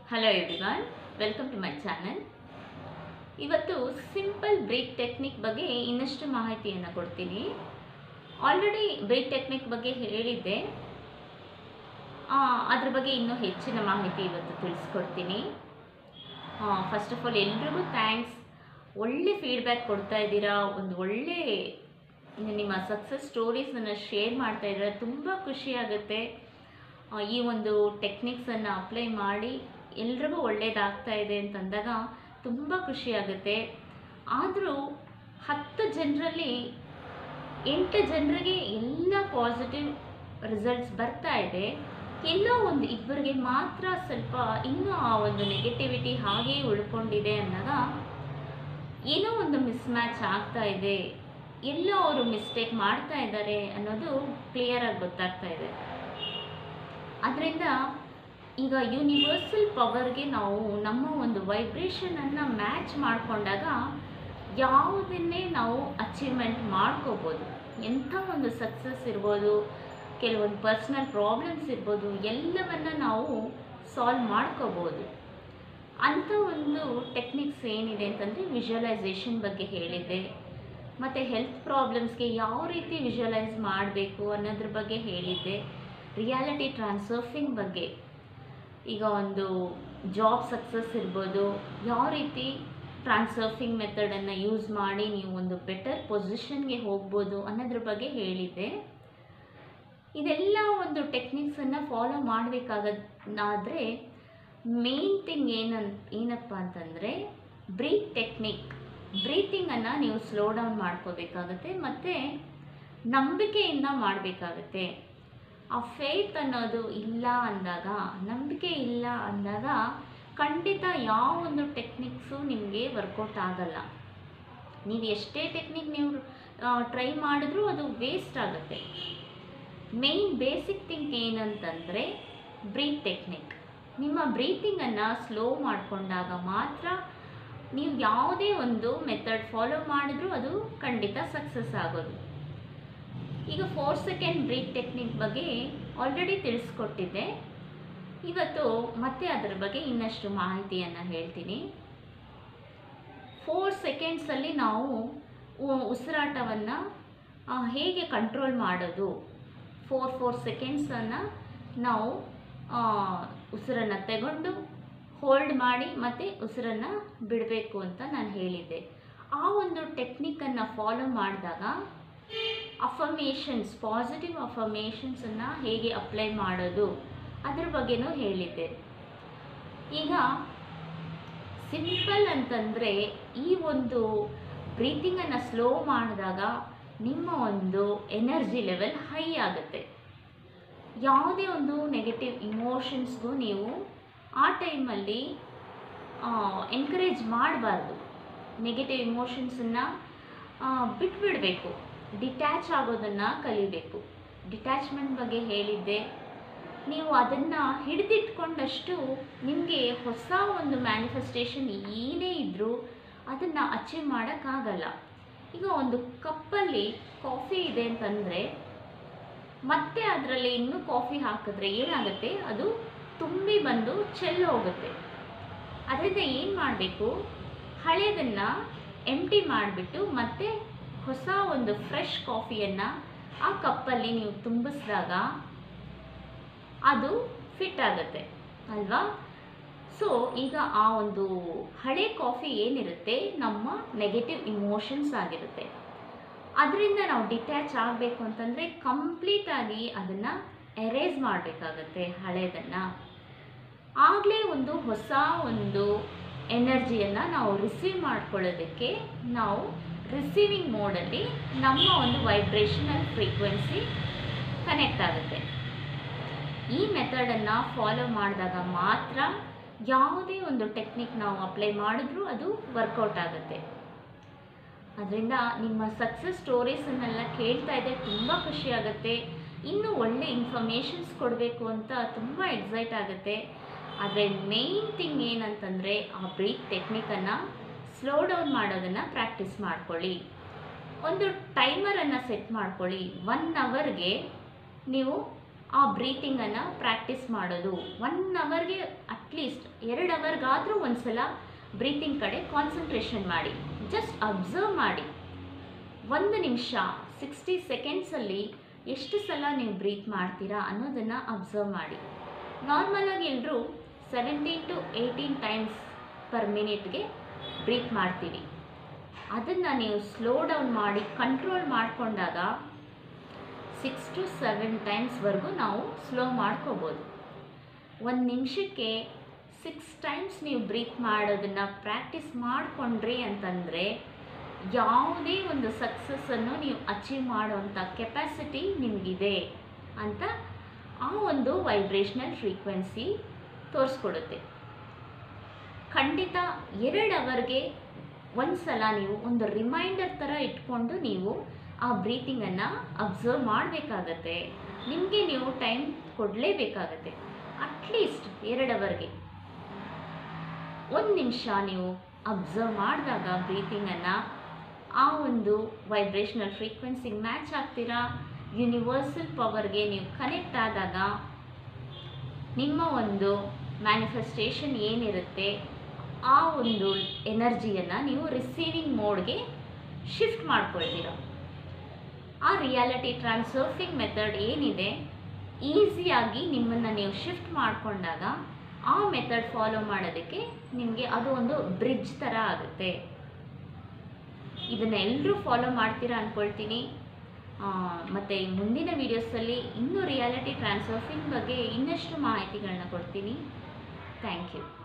hello everyone welcome to my channel ಇವತ್ತು simple break technique ಬಗ್ಗೆ ಇನ್ನಷ್ಟು ಮಾಹಿತಿಯನ್ನು ಕೊಡ್ತೀನಿ ಆಲ್ರೆಡಿ ಬ್ರೇಕ್ ಟೆಕ್ನಿಕ್ ಬಗ್ಗೆ ಹೇಳಿದ್ದೆ ಆ, ಅದ್ರ ಬಗ್ಗೆ ಇನ್ನೂ ಹೆಚ್ಚಿನ ಮಾಹಿತಿ ಇವತ್ತು ತಿಳಿಸ್ಕೊಡ್ತೀನಿ ಫಸ್ಟ್ ಆಫ್ ಆಲ್ ಎಲ್ರಿಗೂ ಥ್ಯಾಂಕ್ಸ್ ಒಳ್ಳೆ ಫೀಡ್ಬ್ಯಾಕ್ ಕೊಡ್ತಾ ಇದ್ದೀರಾ ಒಂದು ಒಳ್ಳೆ ನಿಮ್ಮ ಸಕ್ಸಸ್ ಸ್ಟೋರೀಸನ್ನು ಶೇರ್ ಮಾಡ್ತಾ ಇದ್ದೀರಾ ತುಂಬ ಖುಷಿ ಆಗುತ್ತೆ ಆ, ಈ ಒಂದು ಟೆಕ್ನಿಕ್ಸನ್ನು ಅಪ್ಲೈ ಮಾಡಿ ಎಲ್ರಿಗೂ ಒಳ್ಳೇದಾಗ್ತಾ ಇದೆ ಅಂತಂದಾಗ ತುಂಬ ಖುಷಿ ಆಗುತ್ತೆ ಆದರೂ ಹತ್ತು ಜನರಲ್ಲಿ ಎಂಟು ಜನರಿಗೆ ಎಲ್ಲ ಪಾಸಿಟಿವ್ ರಿಸಲ್ಟ್ಸ್ ಬರ್ತಾ ಇದೆ ಎಲ್ಲೋ ಒಂದು ಇಬ್ಬರಿಗೆ ಮಾತ್ರ ಸ್ವಲ್ಪ ಇನ್ನೂ ಆ ಒಂದು ನೆಗೆಟಿವಿಟಿ ಹಾಗೇ ಉಳ್ಕೊಂಡಿದೆ ಅನ್ನೋದ ಏನೋ ಒಂದು ಮಿಸ್ ಮ್ಯಾಚ್ ಆಗ್ತಾ ಇದೆ ಎಲ್ಲೋ ಅವರು ಮಿಸ್ಟೇಕ್ ಮಾಡ್ತಾ ಇದ್ದಾರೆ ಅನ್ನೋದು ಕ್ಲಿಯರಾಗಿ ಗೊತ್ತಾಗ್ತಾ ಇದೆ ಅದರಿಂದ ಈಗ ಯೂನಿವರ್ಸಲ್ ಪವರ್ಗೆ ನಾವು ನಮ್ಮ ಒಂದು ವೈಬ್ರೇಷನನ್ನು ಮ್ಯಾಚ್ ಮಾಡಿಕೊಂಡಾಗ ಯಾವುದನ್ನೇ ನಾವು ಅಚೀವ್ಮೆಂಟ್ ಮಾಡ್ಕೋಬೋದು ಎಂಥ ಒಂದು ಸಕ್ಸಸ್ ಇರ್ಬೋದು ಕೆಲವೊಂದು ಪರ್ಸ್ನಲ್ ಪ್ರಾಬ್ಲಮ್ಸ್ ಇರ್ಬೋದು ಎಲ್ಲವನ್ನು ನಾವು ಸಾಲ್ವ್ ಮಾಡ್ಕೋಬೋದು ಅಂಥ ಒಂದು ಟೆಕ್ನಿಕ್ಸ್ ಏನಿದೆ ಅಂತಂದರೆ ವಿಜುವಲೈಸೇಷನ್ ಬಗ್ಗೆ ಹೇಳಿದ್ದೆ ಮತ್ತು ಹೆಲ್ತ್ ಪ್ರಾಬ್ಲಮ್ಸ್ಗೆ ಯಾವ ರೀತಿ ವಿಜುವಲೈಸ್ ಮಾಡಬೇಕು ಅನ್ನೋದ್ರ ಬಗ್ಗೆ ಹೇಳಿದ್ದೆ ರಿಯಾಲಿಟಿ ಟ್ರಾನ್ಸರ್ಫಿಂಗ್ ಬಗ್ಗೆ ಈಗ ಒಂದು ಜಾಬ್ ಸಕ್ಸಸ್ ಇರ್ಬೋದು ಯಾವ ರೀತಿ ಟ್ರಾನ್ಸರ್ಫಿಂಗ್ ಮೆಥಡನ್ನು ಯೂಸ್ ಮಾಡಿ ನೀವು ಒಂದು ಬೆಟರ್ ಪೊಸಿಷನ್ಗೆ ಹೋಗ್ಬೋದು ಅನ್ನೋದ್ರ ಬಗ್ಗೆ ಹೇಳಿದ್ದೆ ಇದೆಲ್ಲ ಒಂದು ಟೆಕ್ನಿಕ್ಸನ್ನು ಫಾಲೋ ಮಾಡಬೇಕಾಗದಾದರೆ ಮೇನ್ ಥಿಂಗ್ ಏನನ್ ಏನಪ್ಪ ಅಂತಂದರೆ ಬ್ರೀತ್ ಟೆಕ್ನಿಕ್ ಬ್ರೀತಿಂಗನ್ನು ನೀವು ಸ್ಲೋ ಡೌನ್ ಮಾಡ್ಕೋಬೇಕಾಗತ್ತೆ ಮತ್ತು ನಂಬಿಕೆಯಿಂದ ಮಾಡಬೇಕಾಗತ್ತೆ ಆ ಫೇತ್ ಅನ್ನೋದು ಇಲ್ಲ ಅಂದಾಗ ನಂಬಿಕೆ ಇಲ್ಲ ಅಂದಾಗ ಖಂಡಿತ ಯಾವ ಒಂದು ಟೆಕ್ನಿಕ್ಸು ನಿಮಗೆ ವರ್ಕೌಟ್ ಆಗಲ್ಲ ನೀವು ಎಷ್ಟೇ ಟೆಕ್ನಿಕ್ ನೀವು ಟ್ರೈ ಮಾಡಿದ್ರೂ ಅದು ವೇಸ್ಟ್ ಆಗುತ್ತೆ ಮೇನ್ ಬೇಸಿಕ್ ಥಿಂಗ್ ಏನಂತಂದರೆ ಬ್ರೀತ್ ಟೆಕ್ನಿಕ್ ನಿಮ್ಮ ಬ್ರೀತಿಂಗನ್ನು ಸ್ಲೋ ಮಾಡಿಕೊಂಡಾಗ ಮಾತ್ರ ನೀವು ಯಾವುದೇ ಒಂದು ಮೆಥಡ್ ಫಾಲೋ ಮಾಡಿದ್ರೂ ಅದು ಖಂಡಿತ ಸಕ್ಸಸ್ ಆಗೋದು ಈಗ ಫೋರ್ ಸೆಕೆಂಡ್ ಬ್ರೀತ್ ಟೆಕ್ನಿಕ್ ಬಗ್ಗೆ ಆಲ್ರೆಡಿ ತಿಳಿಸ್ಕೊಟ್ಟಿದ್ದೆ ಇವತ್ತು ಮತ್ತೆ ಅದರ ಬಗ್ಗೆ ಇನ್ನಷ್ಟು ಮಾಹಿತಿಯನ್ನು ಹೇಳ್ತೀನಿ ಫೋರ್ ಸೆಕೆಂಡ್ಸಲ್ಲಿ ನಾವು ಉ- ಉಸಿರಾಟವನ್ನು ಆ, ಹೇಗೆ ಕಂಟ್ರೋಲ್ ಮಾಡೋದು ಫೋರ್ ಫೋರ್ ಸೆಕೆಂಡ್ಸನ್ನು ನಾವು ಆ, ಉಸಿರನ್ನು ತಗೊಂಡು ಹೋಲ್ಡ್ ಮಾಡಿ ಮತ್ತು ಉಸಿರನ್ನು ಬಿಡಬೇಕು ಅಂತ ನಾನು ಹೇಳಿದ್ದೆ ಆ ಒಂದು ಟೆಕ್ನಿಕ್ಕನ್ನು ಫಾಲೋ ಮಾಡಿದಾಗ ಅಫರ್ಮೇಷನ್ಸ್ ಪಾಸಿಟಿವ್ ಅಫರ್ಮೇಷನ್ಸನ್ನು ಹೇಗೆ ಅಪ್ಲೈ ಮಾಡೋದು ಅದ್ರ ಬಗ್ಗೆನೂ ಹೇಳಿದ್ದೆ ಈಗ ಸಿಂಪಲ್ ಅಂತಂದರೆ ಈ ಒಂದು ಬ್ರೀತಿಂಗನ್ನು ಸ್ಲೋ ಮಾಡಿದಾಗ ನಿಮ್ಮ ಒಂದು ಎನರ್ಜಿ ಲೆವೆಲ್ ಹೈ ಆಗುತ್ತೆ ಯಾವುದೇ ಒಂದು ನೆಗೆಟಿವ್ ಇಮೋಷನ್ಸ್ಗೂ ನೀವು ಆ ಟೈಮಲ್ಲಿ ಎನ್ಕರೇಜ್ ಮಾಡಬಾರ್ದು ನೆಗೆಟಿವ್ ಇಮೋಷನ್ಸನ್ನು ಬಿಟ್ಬಿಡಬೇಕು ಡಿಟ್ಯಾಚ್ ಆಗೋದನ್ನು ಕಲಿಬೇಕು ಡಿಟ್ಯಾಚ್ಮೆಂಟ್ ಬಗ್ಗೆ ಹೇಳಿದ್ದೆ ನೀವು ಅದನ್ನು ಹಿಡಿದಿಟ್ಕೊಂಡಷ್ಟು ನಿಮಗೆ ಹೊಸ ಒಂದು ಮ್ಯಾನಿಫೆಸ್ಟೇಷನ್ ಏನೇ ಇದ್ದರೂ ಅದನ್ನು ಅಚೀವ್ ಮಾಡೋಕ್ಕಾಗಲ್ಲ ಈಗ ಒಂದು ಕಪ್ಪಲ್ಲಿ ಕಾಫಿ ಇದೆ ಅಂತಂದರೆ ಮತ್ತೆ ಅದರಲ್ಲಿ ಇನ್ನೂ ಕಾಫಿ ಹಾಕಿದ್ರೆ ಏನಾಗುತ್ತೆ ಅದು ತುಂಬಿ ಬಂದು ಚೆಲ್ಲಿ ಹೋಗುತ್ತೆ ಅದರಿಂದ ಏನು ಮಾಡಬೇಕು ಹಳೆಯದನ್ನು ಎಂಟಿ ಮಾಡಿಬಿಟ್ಟು ಮತ್ತೆ ಹೊಸ ಒಂದು ಫ್ರೆಶ್ ಕಾಫಿಯನ್ನು ಆ ಕಪ್ಪಲ್ಲಿ ನೀವು ತುಂಬಿಸಿದಾಗ ಅದು ಫಿಟ್ ಆಗುತ್ತೆ ಅಲ್ವಾ ಸೊ ಈಗ ಆ ಒಂದು ಹಳೆ ಕಾಫಿ ಏನಿರುತ್ತೆ ನಮ್ಮ ನೆಗೆಟಿವ್ ಇಮೋಷನ್ಸ್ ಆಗಿರುತ್ತೆ ಅದರಿಂದ ನಾವು ಡಿಟ್ಯಾಚ್ ಆಗಬೇಕು ಅಂತಂದರೆ ಕಂಪ್ಲೀಟಾಗಿ ಅದನ್ನು ಎರೇಸ್ ಮಾಡಬೇಕಾಗತ್ತೆ ಹಳೇದನ್ನು ಆಗಲೇ ಒಂದು ಹೊಸ ಒಂದು ಎನರ್ಜಿಯನ್ನು ನಾವು ರಿಸೀವ್ ಮಾಡ್ಕೊಳ್ಳೋದಕ್ಕೆ ನಾವು ರಿಸೀವಿಂಗ್ ಮೋಡಲ್ಲಿ ನಮ್ಮ ಒಂದು ವೈಬ್ರೇಷನಲ್ ಫ್ರೀಕ್ವೆನ್ಸಿ ಕನೆಕ್ಟ್ ಆಗುತ್ತೆ ಈ ಮೆಥಡನ್ನು ಫಾಲೋ ಮಾಡಿದಾಗ ಮಾತ್ರ ಯಾವುದೇ ಒಂದು ಟೆಕ್ನಿಕ್ ನಾವು ಅಪ್ಲೈ ಮಾಡಿದ್ರೂ ಅದು ವರ್ಕೌಟ್ ಆಗುತ್ತೆ ಅದರಿಂದ ನಿಮ್ಮ ಸಕ್ಸಸ್ ಸ್ಟೋರೀಸನ್ನೆಲ್ಲ ಕೇಳ್ತಾ ಇದ್ದರೆ ತುಂಬ ಖುಷಿ ಆಗುತ್ತೆ ಇನ್ನೂ ಒಳ್ಳೆ ಇನ್ಫಾರ್ಮೇಷನ್ಸ್ ಕೊಡಬೇಕು ಅಂತ ತುಂಬ ಎಕ್ಸೈಟ್ ಆಗುತ್ತೆ ಆದರೆ ಮೇಯ್ನ್ ಥಿಂಗ್ ಏನಂತಂದರೆ ಆ ಬ್ರೀತ್ ಟೆಕ್ನಿಕನ್ನು ಸ್ಲೋ ಡೌನ್ ಮಾಡೋದನ್ನು ಪ್ರಾಕ್ಟೀಸ್ ಮಾಡ್ಕೊಳ್ಳಿ ಒಂದು ಟೈಮರನ್ನು ಸೆಟ್ ಮಾಡ್ಕೊಳ್ಳಿ ಒನ್ ಅವರ್ಗೆ ನೀವು ಆ ಬ್ರೀತಿಂಗನ್ನು ಪ್ರಾಕ್ಟೀಸ್ ಮಾಡೋದು ಒನ್ ಅವರ್ಗೆ ಅಟ್ಲೀಸ್ಟ್ ಎರಡು ಅವರ್ಗಾದರೂ ಒಂದ್ಸಲ ಬ್ರೀತಿಂಗ್ ಕಡೆ ಕಾನ್ಸಂಟ್ರೇಷನ್ ಮಾಡಿ ಜಸ್ಟ್ ಅಬ್ಸರ್ವ್ ಮಾಡಿ ಒಂದು ನಿಮಿಷ ಸಿಕ್ಸ್ಟಿ ಸೆಕೆಂಡ್ಸಲ್ಲಿ ಎಷ್ಟು ಸಲ ನೀವು ಬ್ರೀತ್ ಮಾಡ್ತೀರಾ ಅನ್ನೋದನ್ನು ಅಬ್ಸರ್ವ್ ಮಾಡಿ ನಾರ್ಮಲಾಗಿ ಎಲ್ಲರೂ seventeen to eighteen times per ಮಿನಿಟ್ಗೆ ಬ್ರೀತ್ ಮಾಡ್ತೀವಿ ಅದನ್ನು ನೀವು ಸ್ಲೋ ಡೌನ್ ಮಾಡಿ ಕಂಟ್ರೋಲ್ ಮಾಡಿಕೊಂಡಾಗ ಸಿಕ್ಸ್ ಟು ಸೆವೆನ್ ಟೈಮ್ಸ್ವರೆಗೂ ನಾವು ಸ್ಲೋ ಮಾಡ್ಕೋಬೋದು ಒಂದು ನಿಮಿಷಕ್ಕೆ ಸಿಕ್ಸ್ ಟೈಮ್ಸ್ ನೀವು ಬ್ರೀತ್ ಮಾಡೋದನ್ನು ಪ್ರಾಕ್ಟೀಸ್ ಮಾಡಿಕೊಂಡ್ರಿ ಅಂತಂದರೆ ಯಾವುದೇ ಒಂದು ಸಕ್ಸಸ್ಸನ್ನು ನೀವು ಅಚೀವ್ ಮಾಡುವಂಥ ಕೆಪಾಸಿಟಿ ನಿಮಗಿದೆ ಅಂತ ಆ ಒಂದು ವೈಬ್ರೇಷ್ನಲ್ ಫ್ರೀಕ್ವೆನ್ಸಿ ತೋರಿಸ್ಕೊಡುತ್ತೆ ಖಂಡಿತ ಎರಡು ಅವರ್ಗೆ ಒಂದು ಸಲ ನೀವು ಒಂದು ರಿಮೈಂಡರ್ ಥರ ಇಟ್ಕೊಂಡು ನೀವು ಆ ಬ್ರೀತಿಂಗನ್ನು ಅಬ್ಸರ್ವ್ ಮಾಡಬೇಕಾಗತ್ತೆ ನಿಮಗೆ ನೀವು ಟೈಮ್ ಕೊಡಲೇಬೇಕಾಗತ್ತೆ ಅಟ್ಲೀಸ್ಟ್ ಎರಡು ಅವರ್ಗೆ ಒಂದು ನಿಮಿಷ ನೀವು ಅಬ್ಸರ್ವ್ ಮಾಡಿದಾಗ ಬ್ರೀತಿಂಗನ್ನು ಆ ಒಂದು ವೈಬ್ರೇಷ್ನಲ್ ಫ್ರೀಕ್ವೆನ್ಸಿಗೆ ಮ್ಯಾಚ್ ಆಗ್ತೀರಾ ಯೂನಿವರ್ಸಲ್ ಪವರ್ಗೆ ನೀವು ಕನೆಕ್ಟ್ ಆದಾಗ ನಿಮ್ಮ ಒಂದು ಮ್ಯಾನಿಫೆಸ್ಟೇಷನ್ ಏನಿರುತ್ತೆ ಆ ಒಂದು ಎನರ್ಜಿಯನ್ನು ನೀವು ರಿಸೀವಿಂಗ್ ಮೋಡ್ಗೆ ಶಿಫ್ಟ್ ಮಾಡ್ಕೊಳ್ತೀರ ಆ ರಿಯಾಲಿಟಿ ಟ್ರಾನ್ಸರ್ಫಿಂಗ್ ಮೆಥಡ್ ಏನಿದೆ ಈಸಿಯಾಗಿ ನಿಮ್ಮನ್ನು ನೀವು ಶಿಫ್ಟ್ ಮಾಡಿಕೊಂಡಾಗ ಆ ಮೆಥಡ್ ಫಾಲೋ ಮಾಡೋದಕ್ಕೆ ನಿಮಗೆ ಅದು ಒಂದು ಬ್ರಿಡ್ಜ್ ಥರ ಆಗುತ್ತೆ ಇದನ್ನ ಎಲ್ಲರೂ ಫಾಲೋ ಮಾಡ್ತೀರಾ ಅಂದ್ಕೊಳ್ತೀನಿ ಮತ್ತು ಮುಂದಿನ ವೀಡಿಯೋಸಲ್ಲಿ ಇನ್ನೂ ರಿಯಾಲಿಟಿ ಟ್ರಾನ್ಸರ್ಫಿಂಗ್ ಬಗ್ಗೆ ಇನ್ನಷ್ಟು ಮಾಹಿತಿಗಳನ್ನ ಕೊಡ್ತೀನಿ ಥ್ಯಾಂಕ್ ಯು